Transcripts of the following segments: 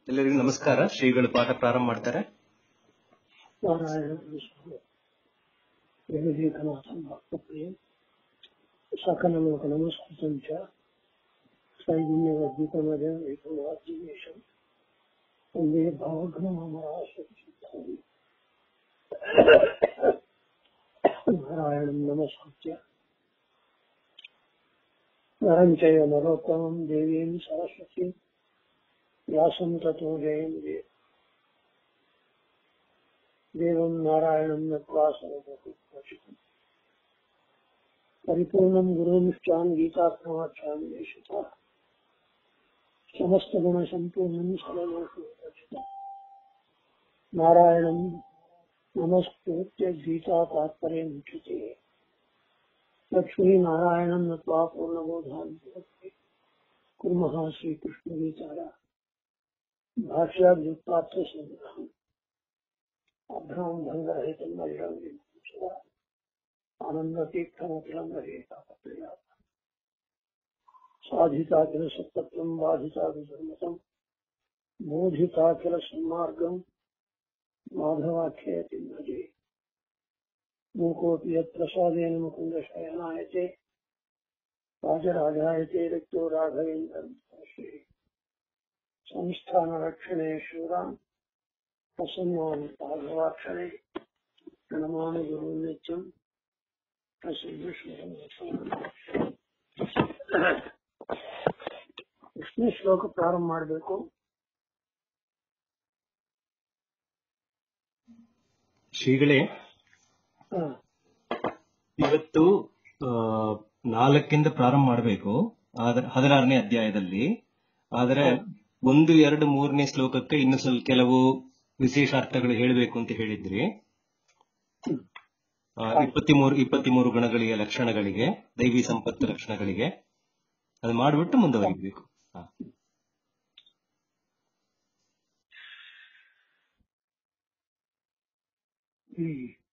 ಎಲ್ಲರಿಗೂ ನಮಸ್ಕಾರ ಶ್ರೀಗಳು ಪಾಠ ಪ್ರಾರಂಭ ಮಾಡ್ತಾರೆ ನಾರಾಯಣ ಸ್ವಾಮಿ ವಿವೇಕನಾಥಂ ಭಕ್ತಪ್ರಿಯ ಸಕಲಲೋಕ ನಮಸ್ಕೃತಂ ಚ ಚೈತನ್ಯವದ್ವಿತಮದ ಏಕವಾದ್ಯವೇಶಂ ಒಂದೇ ಭಾವಘ್ನಮರಾಶಿದ್ದಾನೆ ನಾರಾಯಣಂ ನಮಸ್ಕೃತ್ಯ ನರಂ ಚೈವ ನರೋತ್ತಮಂ ದೇವೀಂ ಸರಸ್ವತಿ ವ್ಯಾಸಂ ತಥೋ ಜಯಂತಿ देवं नारायणं नत्वा सर्वभूतपूजितम् परिपूर्णं गुरुनिष्ठान् गीतात्माख्यान् देशिता समस्तगुणसम्पूर्णं सरलोकविरचितम् नारायणं नमस्कृत्य गीतातात्पर्यमुच्यते लक्ष्मीनारायणं नत्वा पूर्णबोधान् भवति कुर्मः श्रीकृष्णगीताया भाष्याभ्युत्पात्रसङ्ग्रहम् अभ्राम भंग रहित मलिरंग आनंद तीर्थमतिरंग रहित साधिता किल सत्तत्वं बाधिता विधर्मतम् बोधिता किल सन्मार्गम् माधवाख्ययति भजे मूकोऽपि यत्प्रसादेन मुकुन्द शयनायते राजराजायते रिक्तो राघवेन्द्रं श्री संस्थानरक्षणे शूरान् प्रसन्नानि भागवाक्षरे प्रणमामि गुरुं नित्यं ಎಷ್ಟನೇ ಶ್ಲೋಕ ಪ್ರಾರಂಭ ಮಾಡಬೇಕು ಶ್ರೀಗಳೇ ಇವತ್ತು ಆ, ನಾಲ್ಕಿಂದ ಪ್ರಾರಂಭ ಮಾಡಬೇಕು ಹದಿನಾರನೇ ಅಧ್ಯಾಯದಲ್ಲಿ ಆದರೆ ಒಂದು ಎರಡು ಮೂರನೇ ಶ್ಲೋಕಕ್ಕೆ ಇನ್ನು ಸ್ವಲ್ಪ ಕೆಲವು ವಿಶೇಷ ಅರ್ಥಗಳು ಹೇಳಬೇಕು ಅಂತ ಹೇಳಿದ್ರಿ ಆ, ಇಪ್ಪತ್ತಿಮೂರು ಇಪ್ಪತ್ತಿಮೂರು ಗುಣಗಳಿಗೆ ಲಕ್ಷಣಗಳಿಗೆ ದೈವಿ ಸಂಪತ್ತು ಲಕ್ಷಣಗಳಿಗೆ ಅದು ಮಾಡಿಬಿಟ್ಟು ಮುಂದುವರಿಬೇಕು ಹಾ. ಈ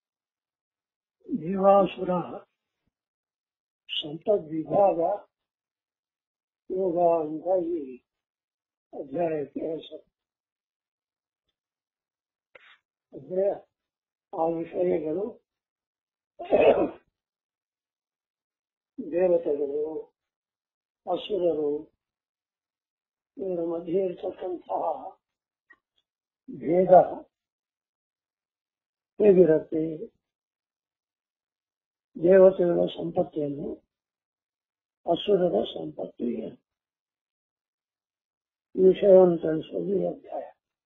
ದೇವಾಸುರ ಸಂಪದ್ವಿಭಾಗ ಯೋಗ ಅಂತ ಈ ಅಧ್ಯಾಯಕ್ಕೆ ಹೆಸರು ಅಂದ್ರೆ ಆ ವಿಷಯಗಳು ದೇವತೆಗಳು ಅಸುರರು ಇವರ ಮಧ್ಯೆ ಇರತಕ್ಕಂತಹ ಭೇದ ಹೇಗಿರುತ್ತೆ ದೇವತೆಗಳ ಸಂಪತ್ತಿಯನ್ನು ಅಸುರರ ಸಂಪತ್ತು ಏನು ಈ ವಿಷಯವನ್ನು ತಿಳಿಸೋದು ಈ ಅಧ್ಯಾಯ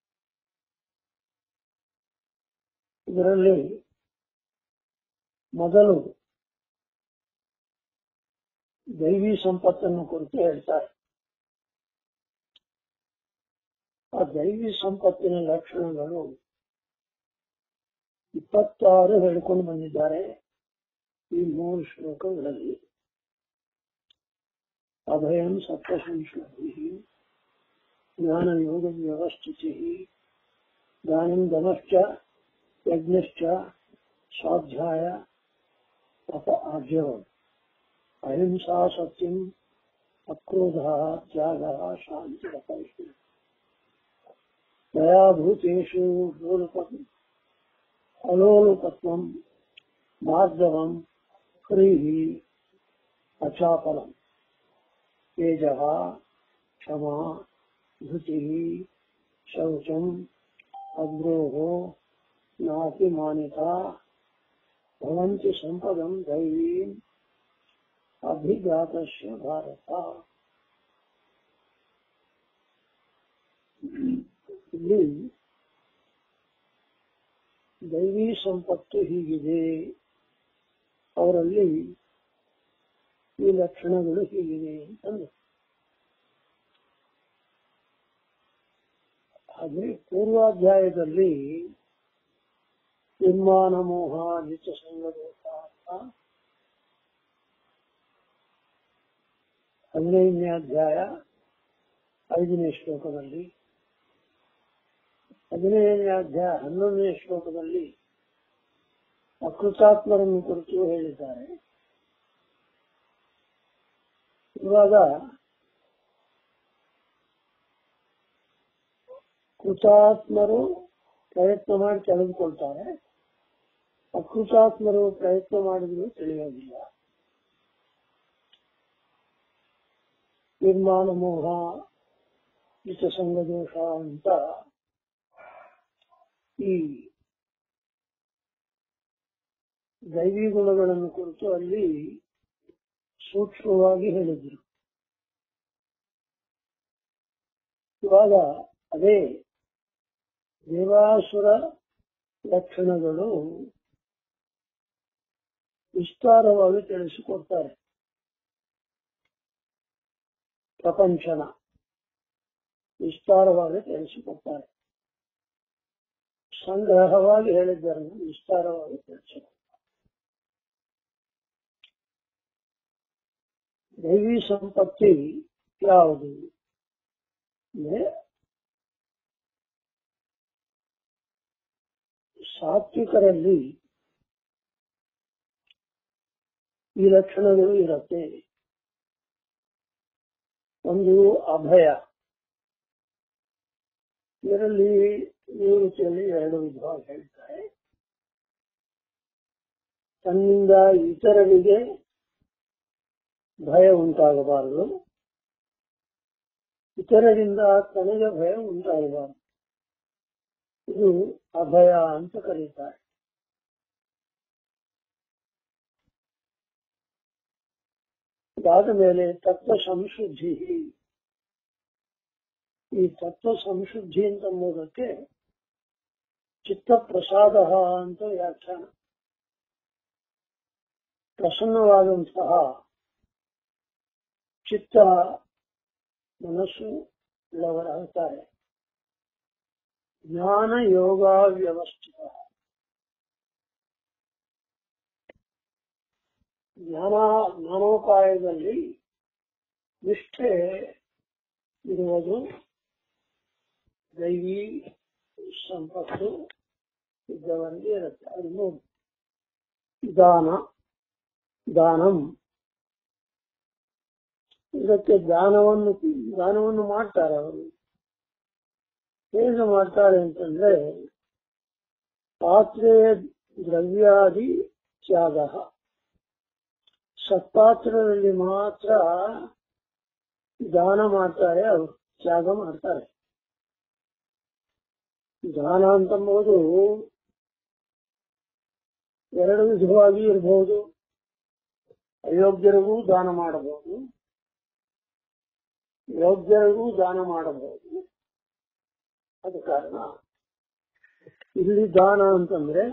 ಇದರಲ್ಲಿ ಮೊದಲು ದೈವಿ ಸಂಪತ್ತನ್ನು ಕುರಿತು ಹೇಳ್ತಾರೆ ಆ ದೈವಿ ಸಂಪತ್ತಿನ ಲಕ್ಷಣಗಳು ಇಪ್ಪತ್ತಾರು ಹೇಳ್ಕೊಂಡು ಬಂದಿದ್ದಾರೆ ಈ ಮೂರು ಶ್ಲೋಕಗಳಲ್ಲಿ ಅಭಯಂ ಸತ್ಯ ಸಂಶ್ಲಭಿ ಜ್ಞಾನ ಯೋಗ ವ್ಯವಸ್ಥಿತಿ ದಾನಂ ದಮಶ್ಚ ಯಜ್ಞಶ್ಚ ಸ್ವಾಧ್ಯಾಯ ತಪ ಆರ್ಜವಂ ಅಹಿಂಸಾ ಸತ್ಯಂ ಅಕ್ರೋಧ ತ್ಯಾಗ ಶಾಂತಿ ತಪೈಷು ದಯಾಭೂತೇಷು ಲೋಲುಪತಿ ಅಲೋಲುಪತ್ವಂ ಮಾರ್ಗವಂ ಹ್ರೀಹಿ ಅಚಾಪಲಂ ತೇಜಃ ಕ್ಷಮಾ ಧೃತಿಃ ಶೌಚಂ ಅದ್ರೋಹೋ ನಾತಿಮಾನಿತಾ ಭವಂತಿ ಸಂಪದಂ ದೈವೀಂ ಅಭಿಜಾತಸ್ಯ ಭಾರತ ಇಲ್ಲಿ ದೈವಿ ಸಂಪತ್ತು ಹೀಗಿದೆ ಅವರಲ್ಲಿ ಈ ಲಕ್ಷಣಗಳು ಹೀಗಿದೆ ಅಂತಂದು ಹಾಗೆ ಪೂರ್ವಾಧ್ಯಾಯದಲ್ಲಿ ನಿರ್ಮಾಣ ಮೋಹ ನಿತ್ಯ ಸಂಗದೋಷ ಅಂತ ಹದಿನೈದನೇ ಅಧ್ಯಾಯ ಐದನೇ ಶ್ಲೋಕದಲ್ಲಿ ಹದಿನೈದನೇ ಅಧ್ಯಾಯ ಹನ್ನೊಂದನೇ ಶ್ಲೋಕದಲ್ಲಿ ಅಕೃತಾತ್ಮರನ್ನು ಕುರಿತು ಹೇಳಿದ್ದಾರೆ ಇವಾಗ ಕೃತಾತ್ಮರು ಪ್ರಯತ್ನ ಮಾಡಿ ತಿಳಿದುಕೊಳ್ತಾರೆ ಅಕೃತಾತ್ಮರು ಪ್ರಯತ್ನ ಮಾಡಿದ್ರು ತಿಳಿಯೋದಿಲ್ಲ ನಿರ್ಮಾಣ ಮೋಹ ಹಿತಸಂಗ ದೋಷ ಅಂತ ಈ ದೈವಿ ಗುಣಗಳನ್ನು ಕುರಿತು ಅಲ್ಲಿ ಸೂಕ್ಷ್ಮವಾಗಿ ಹೇಳಿದ್ರು ಇವಾಗ ಅದೇ ದೇವಾಸುರ ಲಕ್ಷಣಗಳು ವಿಸ್ತಾರವಾಗಿ ತಿಳಿಸಿಕೊಡ್ತಾರೆ ಪ್ರಪಂಚನ ವಿಸ್ತಾರವಾಗಿ ತಿಳಿಸಿಕೊಡ್ತಾರೆ ಸಂಗ್ರಹವಾಗಿ ಹೇಳಿದ್ದರನ್ನು ವಿಸ್ತಾರವಾಗಿ ತಿಳಿಸಿಕೊಡ್ತಾರೆ ದೈವಿ ಸಂಪತ್ತಿ ಯಾವುದು ಅಂದ್ರೆ ಸಾತ್ವಿಕರಲ್ಲಿ ಈ ಲಕ್ಷಣಗಳು ಇರುತ್ತೆ ಒಂದು ಅಭಯ ಇದರಲ್ಲಿ ನಿವೃತ್ತಿಯಲ್ಲಿ ಎರಡು ವಿಧವಾಗಿ ಹೇಳ್ತಾರೆ ತನ್ನಿಂದ ಇತರರಿಗೆ ಭಯ ಉಂಟಾಗಬಾರದು ಇತರರಿಂದ ತನಗೆ ಭಯ ಉಂಟಾಗಬಾರದು ಇದು ಅಭಯ ಅಂತ ಕರೀತಾರೆ ಇದಾದ ಮೇಲೆ ತತ್ವ ಸಂಶುದ್ಧಿ ಈ ತತ್ವ ಸಂಶುದ್ಧಿ ಅಂತ ಮೂರಕ್ಕೆ ಚಿತ್ತ ಪ್ರಸಾದ ಅಂತ ವ್ಯಾಖ್ಯಾನ ಪ್ರಸನ್ನವಾದಂತಹ ಚಿತ್ತ ಮನಸ್ಸು ಉಳ್ಳವರಾಗುತ್ತಾರೆ ಜ್ಞಾನ ಯೋಗ ವ್ಯವಸ್ಥಿತ ಜ್ಞಾನ ಜ್ಞಾನೋಪಾಯದಲ್ಲಿ ನಿಷ್ಠೆ ಇರುವುದು ದೈವಿ ಸಂಪತ್ತು ಇದ್ದವರಿಗೆ ಇರುತ್ತೆ ಅದನ್ನು ದಾನ ದಾನಂ ಇದಕ್ಕೆ ದಾನವನ್ನು ದಾನವನ್ನು ಮಾಡ್ತಾರೆ ಅವರು ಹೇಗೆ ಮಾಡ್ತಾರೆ ಅಂತಂದ್ರೆ ಪಾತ್ರೆಯ ದ್ರವ್ಯಾದಿ ತ್ಯಾಗ ಸತ್ಪಾತ್ರದಲ್ಲಿ ಮಾತ್ರ ದಾನ ಮಾಡ್ತಾರೆ ಅವರು ತ್ಯಾಗ ಮಾಡ್ತಾರೆ ದಾನ ಅಂತಂಬುದು ಎರಡು ವಿಧವಾಗಿ ಇರಬಹುದು ಅಯೋಗ್ಯರಿಗೂ ದಾನ ಮಾಡಬಹುದು ಯೋಗ್ಯರಿಗೂ ದಾನ ಮಾಡಬಹುದು ಅದ ಕಾರಣ ಇಲ್ಲಿ ದಾನ ಅಂತಂದ್ರೆ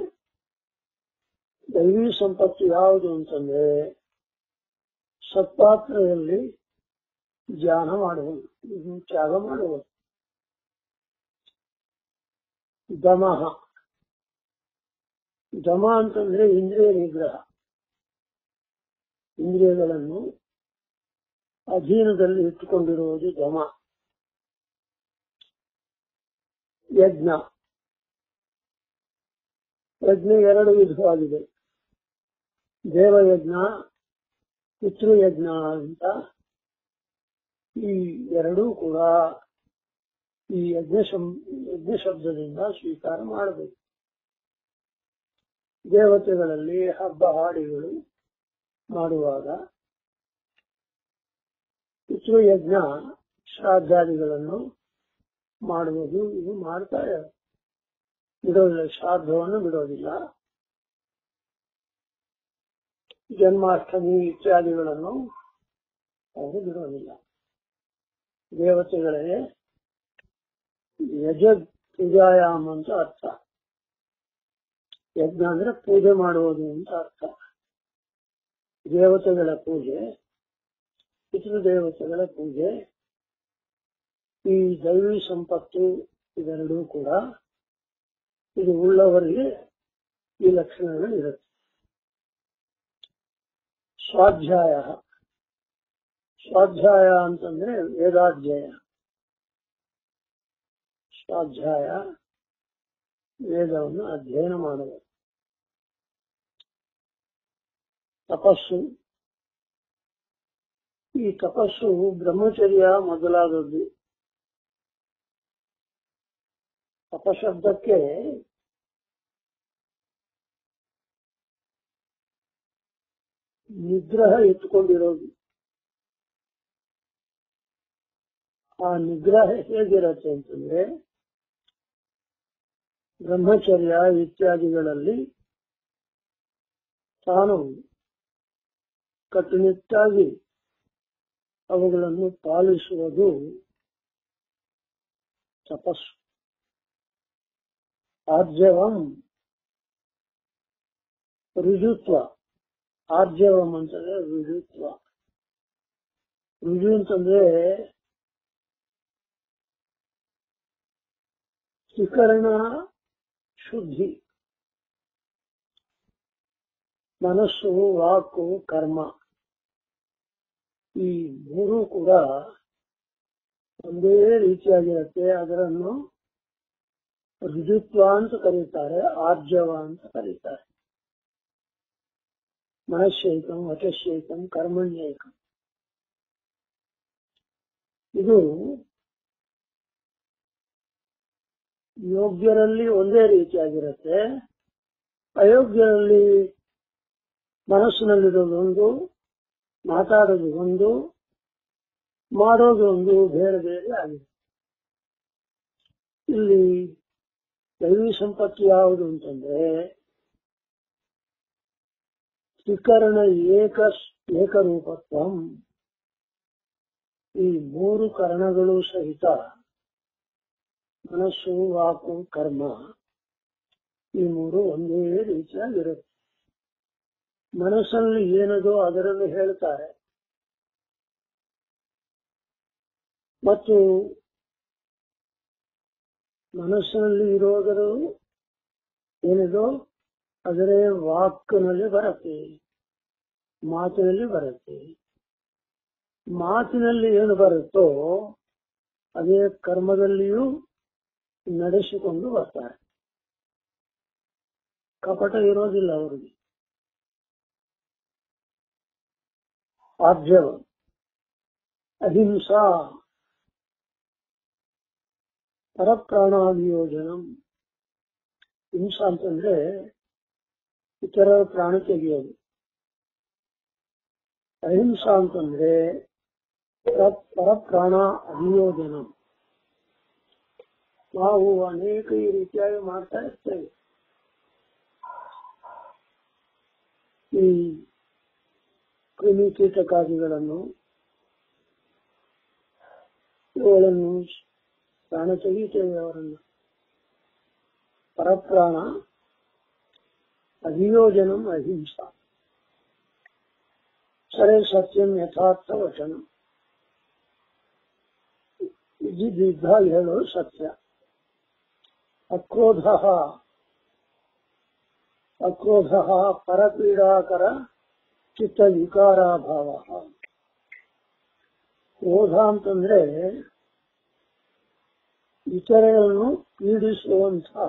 ದೈವಿ ಸಂಪತ್ತು ಯಾವುದು ಅಂತಂದ್ರೆ ಸತ್ಪಾತ್ರದಲ್ಲಿ ಧ್ಯಾನ ಮಾಡುವುದು ಇದು ತ್ಯಾಗ ಮಾಡುವುದು ದಮಃ ದಮ ಅಂತಂದ್ರೆ ಇಂದ್ರಿಯ ನಿಗ್ರಹ ಇಂದ್ರಿಯಗಳನ್ನು ಅಧೀನದಲ್ಲಿ ಇಟ್ಟುಕೊಂಡಿರುವುದು ದಮ ಯಜ್ಞ ಯಜ್ಞ ಎರಡು ವಿಧವಾಗಿದೆ ದೇವಯಜ್ಞ ಪಿತೃಯಜ್ಞ ಅಂತ ಈ ಎರಡೂ ಕೂಡ ಈ ಯಜ್ಞ ಯಜ್ಞ ಶಬ್ದದಿಂದ ಸ್ವೀಕಾರ ಮಾಡಬೇಕು ದೇವತೆಗಳಲ್ಲಿ ಹಬ್ಬ ಹಾಡಿಗಳು ಮಾಡುವಾಗ ಪಿತೃಯಜ್ಞ ಶ್ರಾದ್ದಾದಿಗಳನ್ನು ಮಾಡುವುದು ಇದು ಮಾಡ್ತಾರೆ ಬಿಡೋದಿಲ್ಲ ಶ್ರಾದ್ದವನ್ನು ಬಿಡೋದಿಲ್ಲ ಜನ್ಮಾಷ್ಟಮಿ ಇತ್ಯಾದಿಗಳನ್ನು ಅವರು ಬಿಡೋದಿಲ್ಲ ದೇವತೆಗಳಿಗೆ ಯಜ ಪೂಜಾಯಾಮ್ ಅಂತ ಅರ್ಥ ಯಜ್ಞ ಅಂದ್ರೆ ಪೂಜೆ ಮಾಡುವುದು ಅಂತ ಅರ್ಥ ದೇವತೆಗಳ ಪೂಜೆ ಪಿತೃದೇವತೆಗಳ ಪೂಜೆ ಈ ದೈವಿ ಸಂಪತ್ತು ಇವೆರಡೂ ಕೂಡ ಇದು ಉಳ್ಳವರಿಗೆ ಈ ಲಕ್ಷಣಗಳು ಇರುತ್ತೆ ಸ್ವಾಧ್ಯಾಯ ಸ್ವಾಧ್ಯಾಯ ಅಂತಂದ್ರೆ ವೇದಾಧ್ಯಾಯ ಸ್ವಾಧ್ಯಾಯ ವೇದವನ್ನು ಅಧ್ಯಯನ ಮಾಡುವುದು ತಪಸ್ಸು ಈ ತಪಸ್ಸು ಬ್ರಹ್ಮಚರ್ಯ ಮೊದಲಾದದ್ದು ಅಪಶಬ್ದಕ್ಕೆ ನಿಗ್ರಹ ಇಟ್ಕೊಂಡಿರೋದು ಆ ನಿಗ್ರಹ ಹೇಗಿರತ್ತೆ ಅಂತಂದ್ರೆ ಬ್ರಹ್ಮಚರ್ಯ ಇತ್ಯಾದಿಗಳಲ್ಲಿ ತಾನು ಕಟ್ಟುನಿಟ್ಟಾಗಿ ಅವುಗಳನ್ನು ಪಾಲಿಸುವುದು ತಪಸ್ಸು ಆರ್ಜವಂ ರುಜುತ್ವ ಆರ್ಜವಂ ಅಂತಂದ್ರೆ ರುಜುತ್ವ ರುಜು ಅಂತಂದ್ರೆ ಶಿಕರಣ ಶುದ್ಧಿ ಮನಸ್ಸು ವಾಕು ಕರ್ಮ ಈ ಮೂರು ಕೂಡ ಒಂದೇ ರೀತಿಯಾಗಿರುತ್ತೆ ಅದರನ್ನು ಋಜುತ್ವ ಅಂತ ಕರೀತಾರೆ ಆರ್ಜವ ಅಂತ ಕರೀತಾರೆ ಮನಶೈಕಂ ವಚಶೈಕಂ ಕರ್ಮಣ್ಯೈಕಂ ಇದು ಯೋಗ್ಯರಲ್ಲಿ ಒಂದೇ ರೀತಿಯಾಗಿರುತ್ತೆ ಅಯೋಗ್ಯರಲ್ಲಿ ಮನಸ್ಸಿನಲ್ಲಿರೋದು ಒಂದು ಮಾತಾಡೋದು ಒಂದು ಮಾಡೋದು ಒಂದು ಬೇರೆ ಬೇರೆ ಆಗಿದೆ ಇಲ್ಲಿ ದೈವಿ ಸಂಪತ್ತು ಯಾವುದು ಅಂತಂದ್ರೆ ತ್ರಿಕರಣ ಏಕ ಏಕರೂಪತ್ವಂ ಈ ಮೂರು ಕರಣಗಳು ಸಹಿತ ಮನಸ್ಸು ವಾಕು ಕರ್ಮ ಈ ಮೂರು ಒಂದೇ ರೀತಿಯಾಗಿರುತ್ತೆ ಮನಸ್ಸಲ್ಲಿ ಏನದೋ ಅದರಲ್ಲಿ ಹೇಳ್ತಾರೆ ಮತ್ತು ಮನಸ್ಸಿನಲ್ಲಿ ಇರೋದರು ಏನಿದೋ ಅದರೇ ವಾಕ್ನಲ್ಲಿ ಬರುತ್ತೆ ಮಾತಿನಲ್ಲಿ ಬರುತ್ತೆ ಮಾತಿನಲ್ಲಿ ಏನು ಬರುತ್ತೋ ಅದೇ ಕರ್ಮದಲ್ಲಿಯೂ ನಡೆಸಿಕೊಂಡು ಬರ್ತಾರೆ ಕಪಟ ಇರೋದಿಲ್ಲ ಅವರಿಗೆ ಆರ್ಜವ ಅಹಿಂಸಾ ಪರಪ್ರಾಣಾಭಿಯೋಜನಂ ಹಿಂಸಾ ಅಂತಂದ್ರೆ ಇತರರ ಪ್ರಾಣ ತೆಗೆಯೋದು ಅಹಿಂಸಾ ಅಂತಂದ್ರೆ ಪರ- ಪರಪ್ರಾಣ ಅಭಿಯೋಜನ ನಾವು ಅನೇಕ ಈ ರೀತಿಯಾಗಿ ಮಾಡ್ತಾ ಇರ್ತೇವೆ ಈ ಕ್ರಿಮಿ ಕೀಟಕಾದಿಗಳನ್ನು ಇವುಗಳನ್ನು ಪ್ರಾಣ ತೆಗೀತೇವೆ ಅವರನ್ನು ಪರಪ್ರಾಣ ಅಭಿಯೋಜನಂ ಅಹಿಂಸಾ ಸರೇ ಸತ್ಯಂ ಯಥಾರ್ಥ ವಚನ ಇದ್ದಿದ್ದಾಗ ಹೇಳೋದು ಸತ್ಯ ಅಕ್ರೋಧ ಅಕ್ರೋಧ ಪರಪೀಡಾಕರ ಚಿತ್ತ ವಿಕಾರಾಭಾವ ಕ್ರೋಧ ಅಂತಂದ್ರೆ ಇತರರನ್ನು ಪೀಡಿಸುವಂತಹ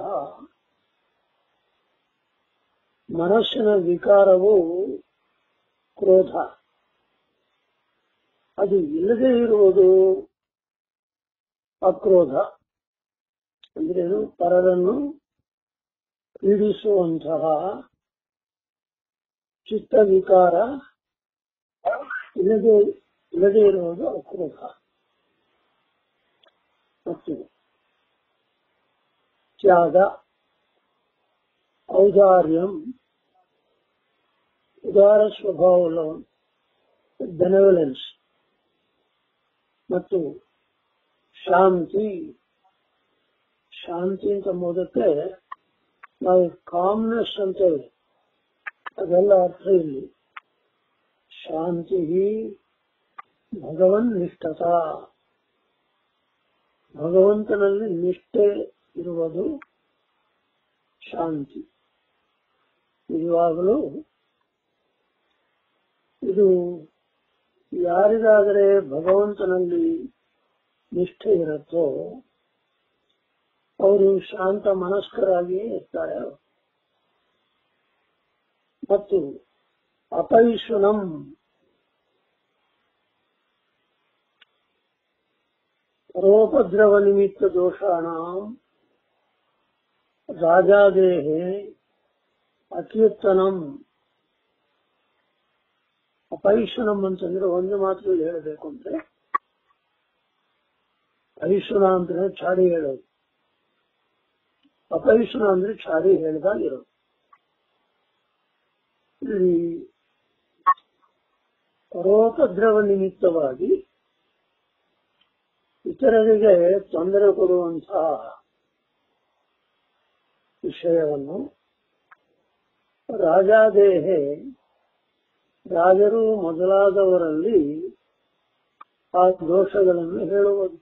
ಮನಸ್ಸಿನ ವಿಕಾರವು ಕ್ರೋಧ ಅದು ಇಲ್ಲದೆ ಇರುವುದು ಅಕ್ರೋಧ ಅಂದ್ರೇನು ಪರರನ್ನು ಪೀಡಿಸುವಂತಹ ಚಿತ್ತ ವಿಕಾರ ಇಲ್ಲದೆ ಇಲ್ಲದೆ ಇರುವುದು ಅಕ್ರೋಧ ಮತ್ತು ತ್ಯಾಗ ಔದಾರ್ಯಂ ಉದಾರ ಸ್ವಭಾವವನ್ನು ಬೆನವಲೆನ್ಸ್ ಮತ್ತು ಶಾಂತಿ ಶಾಂತಿ ಅಂತ ಮೊದಕ್ಕೆ ನಾವು ಕಾಮ್ನೆಸ್ ಅಂತೇವೆ ಅದೆಲ್ಲ ಅರ್ಥ ಇಲ್ಲಿ ಶಾಂತಿ ಭಗವನ್ ನಿಷ್ಠತ ಭಗವಂತನಲ್ಲಿ ನಿಷ್ಠೆ ಇರುವುದು ಶಾಂತಿ ನಿಜವಾಗಲೂ ಇದು ಯಾರಿಗಾದರೆ ಭಗವಂತನಲ್ಲಿ ನಿಷ್ಠೆ ಇರುತ್ತೋ ಅವರು ಶಾಂತ ಮನಸ್ಕರಾಗಿಯೇ ಇರ್ತಾರೆ ಮತ್ತು ಅಪೈಶುನಂ ಪರೋಪದ್ರವ ನಿಮಿತ್ತ ದೋಷಾಣ ರಾಜಾದೇಹೆ ಅತ್ಯುತ್ತನಂ ಅಪೈಶುನಂ ಅಂತಂದ್ರೆ ಒಂದು ಮಾತಲ್ಲಿ ಹೇಳಬೇಕು ಅಂದ್ರೆ ಐಶುನ ಅಂದ್ರೆ ಚಾಡಿ ಹೇಳೋದು ಅಪೈಶುನ ಅಂದ್ರೆ ಚಾಡಿ ಹೇಳ್ದಾಗಿರೋದು ಇಲ್ಲಿ ಪರೋಪದ್ರವ ನಿಮಿತ್ತವಾಗಿ ಇತರರಿಗೆ ತೊಂದರೆ ಕೊಡುವಂತಹ ವಿಷಯವನ್ನು ರಾಜಾದೇಹೆ ರಾಜರು ಮೊದಲಾದವರಲ್ಲಿ ಆ ದೋಷಗಳನ್ನು ಹೇಳುವುದು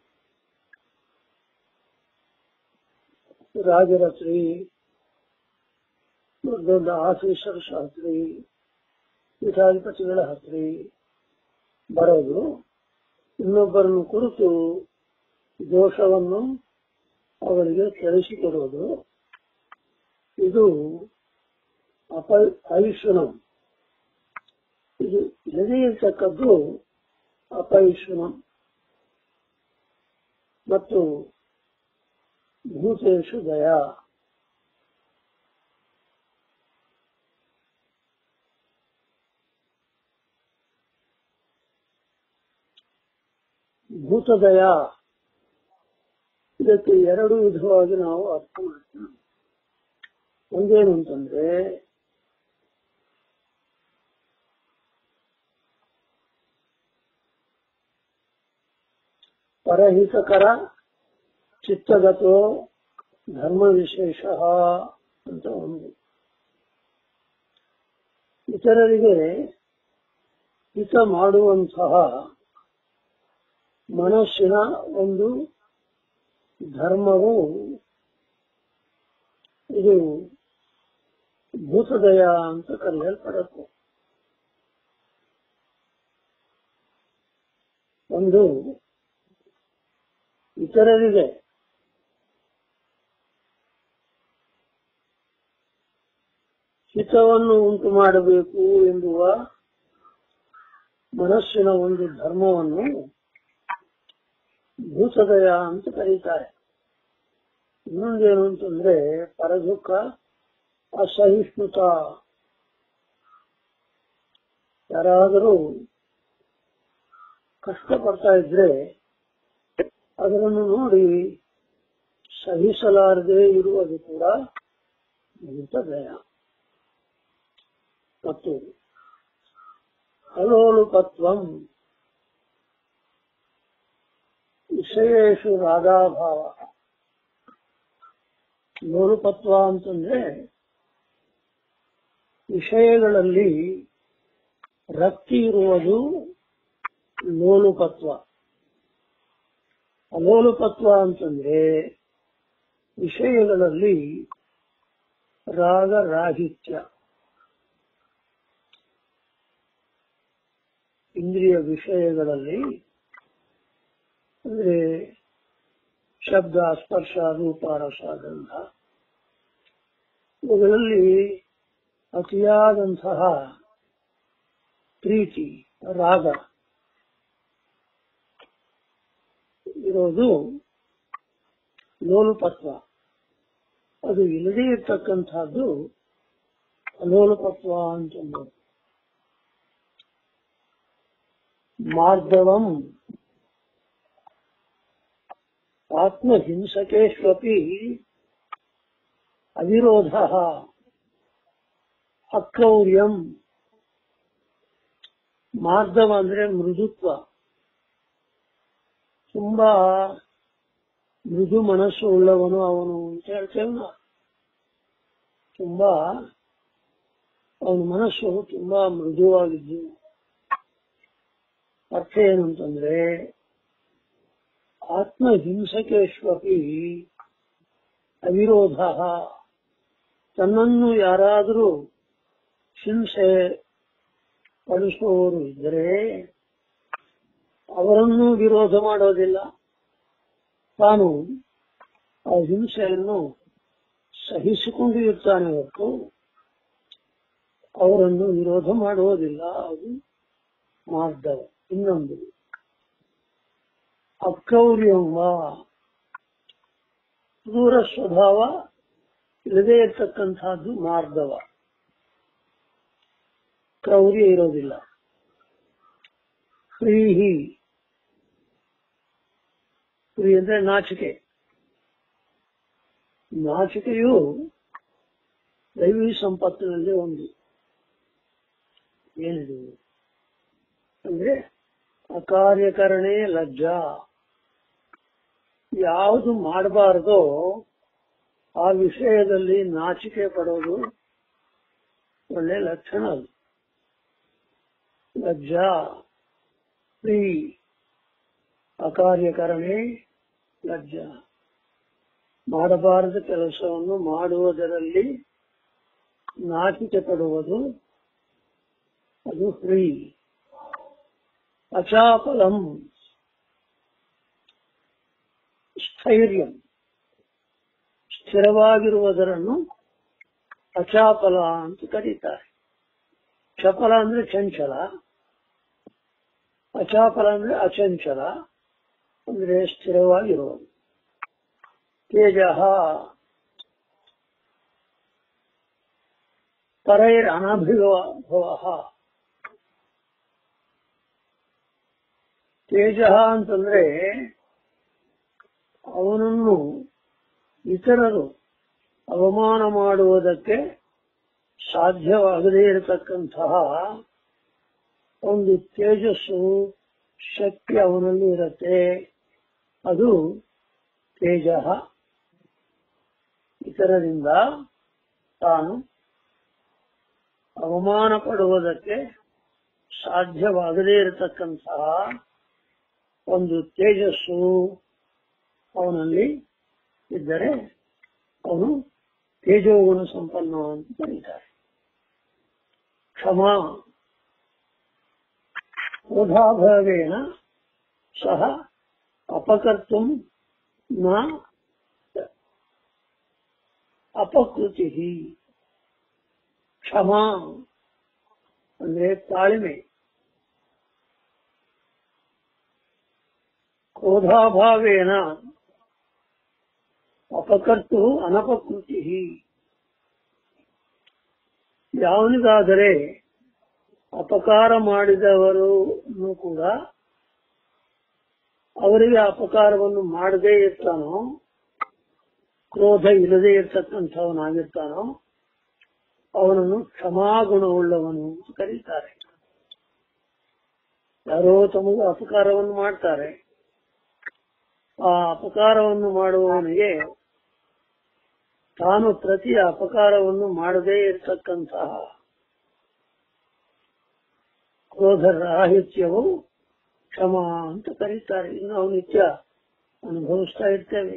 ರಾಜರ ಶ್ರೀ ದೊಡ್ಡ ದೊಡ್ಡ ಆಫೀಸರ್ ಶಾಸ್ತ್ರಿ ಪೀಠಾಧಿಪತಿಗಳ ಹತ್ರಿ ಬರೋದು ಇನ್ನೊಬ್ಬರನ್ನು ಕುರಿತು ದೋಷವನ್ನು ಅವರಿಗೆ ತಿಳಿಸಿಕೊಡುವುದು ಇದು ಅಪ ಐಶುನಂ ಇದು ಇರತಕ್ಕದ್ದು ಅಪೈಶುನಂ ಮತ್ತು ಭೂತೇಶು ದಯಾ ಭೂತದಯ ಇದಕ್ಕೆ ಎರಡು ವಿಧವಾಗಿ ನಾವು ಅರ್ಥ ಮಾಡ್ತೀವಿ ಒಂದೇನು ಅಂತಂದ್ರೆ ಪರಹಿತಕರ ಚಿತ್ತಗತೋ ಧರ್ಮ ವಿಶೇಷ ಅಂತ ಒಂದು ಇತರರಿಗೆ ಹಿತ ಮಾಡುವಂತಹ ಮನಸ್ಸಿನ ಒಂದು ಧರ್ಮವು ಇದು ಭೂತದಯ ಅಂತ ಕರೆಯಲ್ಪಡುತ್ತೆ ಒಂದು ಇತರರಿಗೆ ಹಿತವನ್ನು ಉಂಟು ಮಾಡಬೇಕು ಎಂಬುವ ಮನಸ್ಸಿನ ಒಂದು ಧರ್ಮವನ್ನು ಭೂತದಯ ಅಂತ ಕರೀತಾರೆ ಇನ್ನೊಂದೇನು ಅಂತಂದ್ರೆ ಪರದುಃಖ ಅಸಹಿಷ್ಣುತ ಯಾರಾದರೂ ಕಷ್ಟಪಡ್ತಾ ಇದ್ರೆ ಅದನ್ನು ನೋಡಿ ಸಹಿಸಲಾರದೆ ಇರುವುದು ಕೂಡ ಭೂತದಯ ಮತ್ತು ಹಲೋಲುಪತ್ವಂ ವಿಷಯೇಶು ರಾಧಾಭಾವ ಲೋಲುಪತ್ವ ಅಂತಂದ್ರೆ ವಿಷಯಗಳಲ್ಲಿ ರಕ್ತಿ ಇರುವುದು ಲೋಲುಪತ್ವ ಅಲೋಲುಪತ್ವ ಅಂತಂದ್ರೆ ವಿಷಯಗಳಲ್ಲಿ ರಾಗರಾಹಿತ್ಯ ಇಂದ್ರಿಯ ವಿಷಯಗಳಲ್ಲಿ ಅಂದ್ರೆ ಶಬ್ದ ಸ್ಪರ್ಶ ರೂಪ ರಸ ಗಂಧ ಇವುಗಳಲ್ಲಿ ಅತಿಯಾದಂತಹ ಪ್ರೀತಿ ರಾಗ ಇರೋದು ಲೋಲುಪತ್ವ ಅದು ಇಲ್ಲದೇ ಇರ್ತಕ್ಕಂಥದ್ದು ಅಲೋಲುಪತ್ವ ಅಂತ ಮಾರ್ಧವಂ ಆತ್ಮಹಿಂಸಕೇಶ್ವಪಿ ಅವಿರೋಧ ಅಕ್ರೌರ್ಯಂ ಮಾರ್ಧವ ಅಂದ್ರೆ ಮೃದುತ್ವ ತುಂಬಾ ಮೃದು ಮನಸ್ಸು ಉಳ್ಳವನು ಅವನು ಅಂತ ಹೇಳ್ತೇವೆ ನಾವು ತುಂಬಾ ಅವನ ಮನಸ್ಸು ತುಂಬಾ ಮೃದುವಾಗಿದ್ದು ಅರ್ಥ ಏನು ಅಂತಂದ್ರೆ ಆತ್ಮಹಿಂಸಕೇಶ್ವಪಿ ಅವಿರೋಧ ತನ್ನನ್ನು ಯಾರಾದರೂ ಹಿಂಸೆ ಪಡಿಸುವವರು ಇದ್ದರೆ ಅವರನ್ನು ವಿರೋಧ ಮಾಡೋದಿಲ್ಲ ತಾನು ಆ ಹಿಂಸೆಯನ್ನು ಸಹಿಸಿಕೊಂಡು ಇರ್ತಾನೆ ಹೊರತು ಅವರನ್ನು ವಿರೋಧ ಮಾಡುವುದಿಲ್ಲ ಅದು ಮಾರ್ಧವ ಇನ್ನೊಂದು ಅಕ್ರೌರ್ಯಂವ ದೂರ ಸ್ವಭಾವ ಇಲ್ಲದೇ ಇರ್ತಕ್ಕಂಥದ್ದು ಮಾರ್ಧವ ಕ್ರೌರ್ಯ ಇರೋದಿಲ್ಲ ಫ್ರೀಹಿ ಫ್ರೀ ಅಂದ್ರೆ ನಾಚಿಕೆ ನಾಚಿಕೆಯು ದೈವಿ ಸಂಪತ್ತಿನಲ್ಲಿ ಒಂದು ಏನಿದು ಅಂದ್ರೆ ಅಕಾರ್ಯಕರಣೆ ಲಜ್ಜಾ ಯಾವುದು ಮಾಡಬಾರದೋ ಆ ವಿಷಯದಲ್ಲಿ ನಾಚಿಕೆ ಪಡೋದು ಒಳ್ಳೆ ಲಕ್ಷಣ ಅದು ಲಜ್ಜಾ ಪ್ರೀ ಅಕಾರ್ಯಕರಣೆ ಲಜ್ಜಾ ಮಾಡಬಾರದ ಕೆಲಸವನ್ನು ಮಾಡುವುದರಲ್ಲಿ ನಾಚಿಕೆ ಪಡುವುದು ಅದು ಫ್ರೀ ಅಚಾಪಲಂ ಸ್ಥೈರ್ಯಂ ಸ್ಥಿರವಾಗಿರುವುದರನ್ನು ಅಚಾಪಲ ಅಂತ ಕರೀತಾರೆ ಚಪಲ ಅಂದ್ರೆ ಚಂಚಲ ಅಚಾಪಲ ಅಂದ್ರೆ ಅಚಂಚಲ ಅಂದ್ರೆ ಸ್ಥಿರವಾಗಿರುವುದು ತೇಜ ಪರೈರ್ ಅನಭಿಭವ ತೇಜ ಅಂತಂದ್ರೆ ಅವನನ್ನು ಇತರರು ಅವಮಾನ ಮಾಡುವುದಕ್ಕೆ ಸಾಧ್ಯವಾಗದೇ ಇರತಕ್ಕಂತಹ ಒಂದು ತೇಜಸ್ಸು ಶಕ್ತಿ ಅವನಲ್ಲಿ ಇರುತ್ತೆ ಅದು ತೇಜ ಇತರರಿಂದ ತಾನು ಅವಮಾನ ಪಡುವುದಕ್ಕೆ ಸಾಧ್ಯವಾಗದೇ ಇರತಕ್ಕಂತಹ ಒಂದು ತೇಜಸ್ಸು ಅವನಲ್ಲಿ ಇದ್ದರೆ ಅವನು ತೇಜೋಗುಣ ಸಂಪನ್ನ ಅಂತ ಕರೀತಾರೆ ಕ್ಷಮಾ ಕ್ರೋಧಾಭಾವೇನ ಸಹ ಅಪಕರ್ತು ನ ಅಪಕೃತಿ ಕ್ಷಮಾ ಅಂದ್ರೆ ತಾಳ್ಮೆ ಕ್ರೋಧಾಭಾವೇನ ಅಪಕರ್ತು ಅನಪಕೃತಿ ಯಾವನಿಗಾದರೆ ಅಪಕಾರ ಮಾಡಿದವರು ಕೂಡ ಅವರಿಗೆ ಅಪಕಾರವನ್ನು ಮಾಡದೇ ಇರ್ತಾನೋ ಕ್ರೋಧ ಇಲ್ಲದೆ ಇರ್ತಕ್ಕಂಥವನಾಗಿರ್ತಾನೋ ಅವನನ್ನು ಕ್ಷಮಾಗುಣವುಳ್ಳವನು ಅಂತ ಕರೀತಾರೆ ಯಾರೋ ತಮಗೂ ಅಪಕಾರವನ್ನು ಮಾಡ್ತಾರೆ ಆ ಅಪಕಾರವನ್ನು ಮಾಡುವವನಿಗೆ ತಾನು ಪ್ರತಿ ಅಪಕಾರವನ್ನು ಮಾಡದೇ ಇರತಕ್ಕಂತಹ ಕ್ರೋಧ ರಾಹಿತ್ಯವು ಕ್ಷಮ ಅಂತ ಕರೀತಾರೆ ಇನ್ನು ನಾವು ನಿತ್ಯ ಅನುಭವಿಸ್ತಾ ಇರ್ತೇವೆ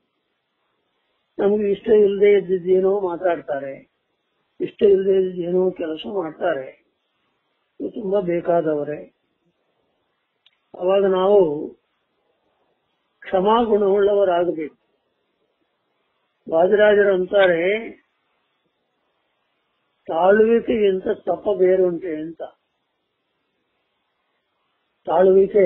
ನಮ್ಗೆ ಇಷ್ಟ ಇಲ್ಲದೆ ಇದ್ದಿದ್ದೇನೋ ಮಾತಾಡ್ತಾರೆ ಇಷ್ಟ ಇಲ್ಲದೆ ಇದ್ದೇನೋ ಕೆಲಸ ಮಾಡ್ತಾರೆ ಇದು ತುಂಬಾ ಬೇಕಾದವರೇ ಅವಾಗ ನಾವು ಕ್ಷಮಾಗುಣವುಳ್ಳವರಾಗಬೇಕು ವಾದಿರಾಜರು ಅಂತಾರೆ ತಾಳುವಿಕೆಗಿಂತ ತಪ್ಪ ಬೇರುಂಟೆ ಅಂತ ತಾಳುವಿಕೆ